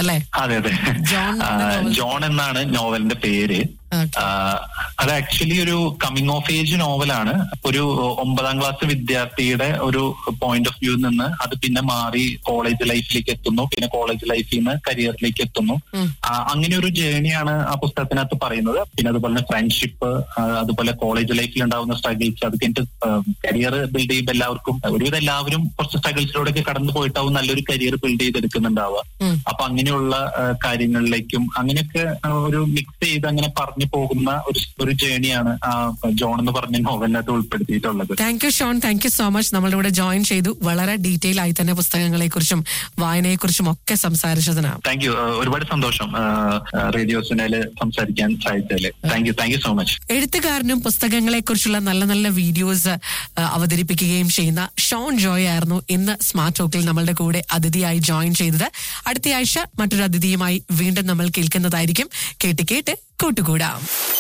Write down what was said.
അല്ലെ അതെ അതെ ജോൺ ആ, എന്ന നോവൽ. ജോൺ എന്നാണ് നോവലിന്റെ പേര് Okay. ആ, അത് ആക്ച്വലി ഒരു കമ്മിങ് ഓഫ് ഏജ് നോവലാണ് ഒരു ഒമ്പതാം ക്ലാസ് വിദ്യാർത്ഥിയുടെ ഒരു പോയിന്റ് ഓഫ് വ്യൂ നിന്ന് അത് പിന്നെ മാറി കോളേജ് ലൈഫിലേക്ക് എത്തുന്നു പിന്നെ കോളേജ് ലൈഫിൽ നിന്ന് കരിയറിലേക്ക് എത്തുന്നു ഉം. ആ, അങ്ങനെ ഒരു ജേണിയാണ് ആ പുസ്തകത്തിനകത്ത് പറയുന്നത് പിന്നെ അതുപോലെ തന്നെ ഫ്രണ്ട്ഷിപ്പ് അതുപോലെ കോളേജ് ലൈഫിൽ ഉണ്ടാവുന്ന സ്ട്രഗിൾസ് അത് കഴിഞ്ഞിട്ട് കരിയർ ബിൽഡ് ചെയ്യുമ്പോൾ എല്ലാവർക്കും ഒരുവിധം എല്ലാവരും കുറച്ച് സ്ട്രഗിൾസിലൂടെയൊക്കെ കടന്നു പോയിട്ടാവും നല്ലൊരു കരിയർ ബിൽഡ് ചെയ്തെടുക്കുന്നുണ്ടാവുക ഉം. അപ്പൊ അങ്ങനെയുള്ള ആ, കാര്യങ്ങളിലേക്കും അങ്ങനെയൊക്കെ ആ, ഒരു മിക്സ് ചെയ്ത് അങ്ങനെ പറഞ്ഞു പോകുന്ന ഒരു ഒരു ജേണിയാണ് ആ ജോൺ എന്ന് പറഞ്ഞ നോവലിനകത്ത് ഉൾപ്പെടുത്തിയിട്ടുള്ളത് thank you Shaun thank you so much നമ്മളുടെ കൂടെ ജോയിൻ ചെയ്തു വളരെ ഡീറ്റെയിൽ ആയി തന്നെ പുസ്തകങ്ങളെ കുറിച്ചും വായനയെ കുറിച്ചും ഒക്കെ സംസാരിച്ചതിനാണ് താങ്ക് യു ഒരുപാട് സന്തോഷം റേഡിയോ സുനയില് സംസാരിക്കാൻ സാധിച്ചതില് thank you thank you so much എഴുത്തുകാരനും പുസ്തകങ്ങളെ കുറിച്ചുള്ള നല്ല നല്ല വീഡിയോസ് അവതരിപ്പിക്കുകയും ചെയ്യുന്ന ഷോൺ ജോയ് ആയിരുന്നു ഇന്ന് സ്മാർട്ട് ടോക്കിൽ നമ്മളുടെ കൂടെ അതിഥിയായി ജോയിൻ ചെയ്തത് അടുത്ത ആഴ്ച മറ്റൊരു അതിഥിയുമായി വീണ്ടും നമ്മൾ കേൾക്കുന്നതായിരിക്കും കേട്ട് കേട്ട് കൂട്ടുകൂടാം